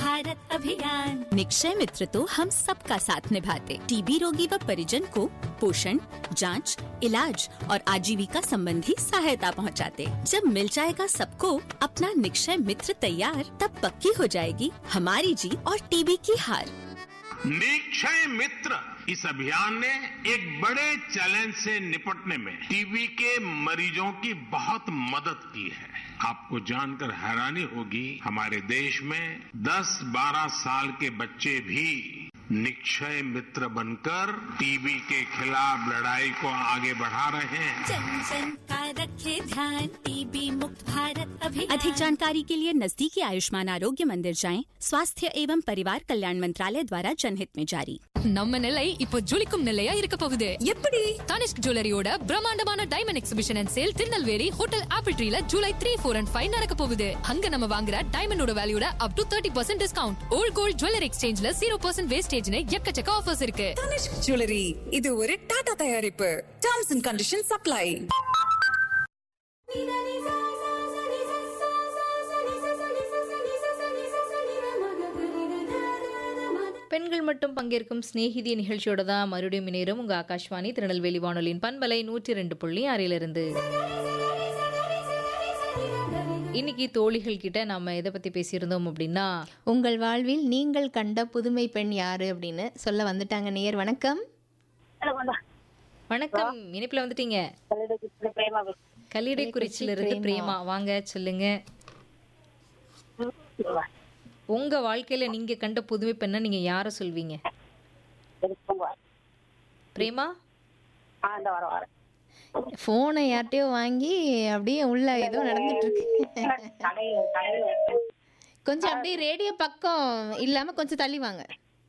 भारत अभियान निक्षय मित्र तो हम सबका साथ निभाते टीबी रोगी व परिजन को पोषण जांच, इलाज और आजीविका संबंधी सहायता पहुंचाते। जब मिल जाएगा सबको अपना निक्षय मित्र तैयार तब पक्की हो जाएगी हमारी जीत और टीबी की हार निक्षय मित्र इस अभियान ने एक बड़े चैलेंज से निपटने में टीबी के मरीजों की बहुत मदद की है आपको जानकर हैरानी होगी हमारे देश में 10-12 साल के बच्चे भी निक्षय मित्र बनकर टीबी के खिलाफ लड़ाई को आगे बढ़ा रहे हैं जन जन का रखे ध्यान टीबी मुक्त भारत अभियान अधिक जानकारी के लिए नजदीकी आयुष्मान आरोग्य मंदिर जाएं स्वास्थ्य एवं परिवार कल्याण मंत्रालय द्वारा जनहित में जारी நம்ம நிலை இப்போ ஜொலிக்கும் நிலையா இருக்க போகுது எப்படி தனிஷ்க் ஜுவல்லரியோட பிரம்மாண்டமான diamond exhibition and sale Tirunelveli hotel Apple ட்ரீல July three four and five நடக்க போகுது அங்க நம்ம வாங்குற டைமண்டோட வேல்யூட up to thirty percent discount old gold jewellery எக்ஸ்சேஞ்ச்ல ஜீரோ பர்சன்ட் வேஸ்டேஜ்னு எக்கச்சக்க ஆஃபர்ஸ் இருக்கு தனிஷ்க் ஜுவல்லரி இது ஒரு டாடா தயாரிப்பு டர்ம்ஸ் அண்ட் கண்டிஷன் சப்ளை பெண்கள் மட்டும் பங்கேற்கும் சிநேகிதி நிகழ்ச்சியோட தான் மறுபடியும் இணையரும் உங்க ஆகாஷ்வாணி திருநெல்வேலி வானொலியின் பண்பலை நூற்றி ரெண்டு புள்ளி ஆறிலிருந்து இன்னைக்கு தோழிகள் கிட்ட நாம எதை பத்தி பேசியிருந்தோம் அப்படின்னா உங்கள் வாழ்வில் நீங்கள் கண்ட புதுமை பெண் யாரு அப்படின்னு சொல்ல வந்துட்டாங்க நேயர் வணக்கம் வணக்கம் இணைப்புல வந்துட்டீங்க கல்லிடை குறிச்சில இருந்து பிரேமா வாங்க சொல்லுங்க உங்க வாழ்க்கையில நீங்க கண்ட புதுமை பெண்ணை நீங்க யார சொல்வீங்க பிரேமா போனை யார்கிட்டயோ வாங்கி அப்படியே உள்ள ஏதோ நடந்துட்டு இருக்கு கொஞ்சம் அப்படியே ரேடியோ பக்கம் இல்லாம கொஞ்சம் தள்ளி வாங்க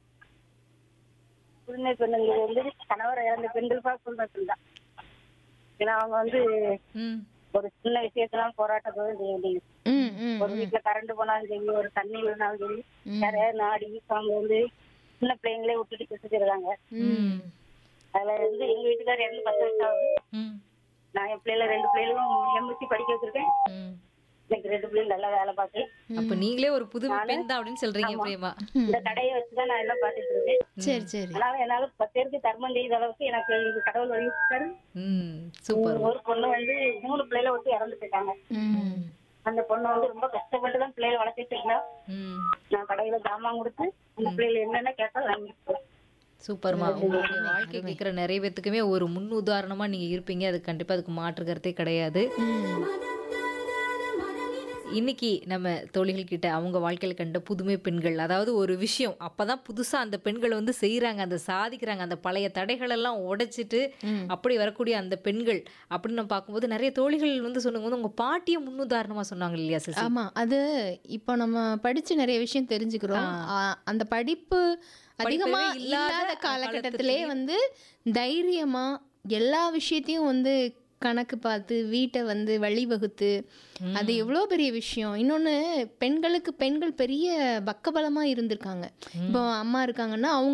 புதுமை பெண்ணுங்கிறது வந்து கணவர் இறந்த பெண்களுக்காக புதுமை பெண் தான் ஏன்னா அவங்க வந்து ம் ஒரு சின்ன விஷயத்தெல்லாம் போராட்டத்தோடு செய்ய வேண்டியது ம் ம் ஒரு வீட்டுல கரண்ட் போனாலும் சரி ஒரு தண்ணி இல்லைனாலும் சரி யாரையாவது நாடி அவங்க வந்து சின்ன பிள்ளைங்களே விட்டுட்டு கெட்டுக்கிறாங்க ம் அதுல வந்து எங்க வீட்டுக்காரர் இறந்து பத்து வருஷம் ஆகுது ம் நான் என் பிள்ளைல ரெண்டு பிள்ளைகளும் எம்எஸ்சி படிக்க வச்சிருக்கேன் ம் எனக்கு ரெண்டு பிள்ளைங்க நல்லா வேலை பார்த்து அப்ப நீங்களே ஒரு புதுமை பெண் தான் அப்படின்னு சொல்றீங்க பிரேமா இந்த கடையை வச்சுதான் நான் எல்லாம் பார்த்துட்டு இருக்கேன் சரி சரி அதனால என்னால பத்து பேருக்கு தர்மம் செய்த அளவுக்கு எனக்கு இது கடவுள் வழி விட்டாரு ம் சூப்பர் ஒரு பொண்ணு வந்து மூணு பிள்ளைல விட்டு இறந்து போயிட்டாங்க ம் அந்த பொண்ணு வந்து ரொம்ப கஷ்டப்பட்டு தான் பிள்ளைகளை வளர்த்துட்டு இருந்தா ம் நான் கடையில ஜாமான் கொடுத்து அந்த பிள்ளைகள் என்னென்ன கேட்டா வாங்கிட்டு சூப்பர்மா உங்களுடைய வாழ்க்கை கேட்குற நிறைய பேத்துக்குமே ஒரு முன் உதாரணமா நீங்க இருப்பீங்க அது கண்டிப்பா அதுக்கு மாற்று கருத்தே கிடையாது இன்னைக்கு நம்ம தோழிகள் கிட்ட அவங்க வாழ்க்கையில கண்ட புதுமை பெண்கள் அதாவது ஒரு விஷயம் அப்பதான் புதுசா அந்த பெண்கள் வந்து செய்யறாங்க அந்த சாதிக்கிறாங்க அந்த பழைய தடைகள் எல்லாம் உடைச்சிட்டு அப்படி வரக்கூடிய அந்த பெண்கள் அப்படின்னு நம்ம பார்க்கும்போது நிறைய தோழிகள் வந்து சொன்னபோது உங்க பாட்டியை முன்னுதாரணமா சொன்னாங்க இல்லையா சிசி ஆமா அது இப்போ நம்ம படிச்சு நிறைய விஷயம் தெரிஞ்சுக்கிறோம் ஆ, அந்த படிப்பு அதிகமா படிப்பே இல்லாத இல்லாத காலகட்டத்திலே காலத்திலேயும் வந்து தைரியமா எல்லா விஷயத்தையும் வந்து கணக்கு பார்த்து வீட்டை வந்து வழிவகுத்து அது எவ்வளோ பெரிய விஷயம் இன்னொன்று பெண்களுக்கு பெண்கள் பெரிய பக்கபலமாக இருந்திருக்காங்க இப்போ அம்மா இருக்காங்கன்னா அவங்க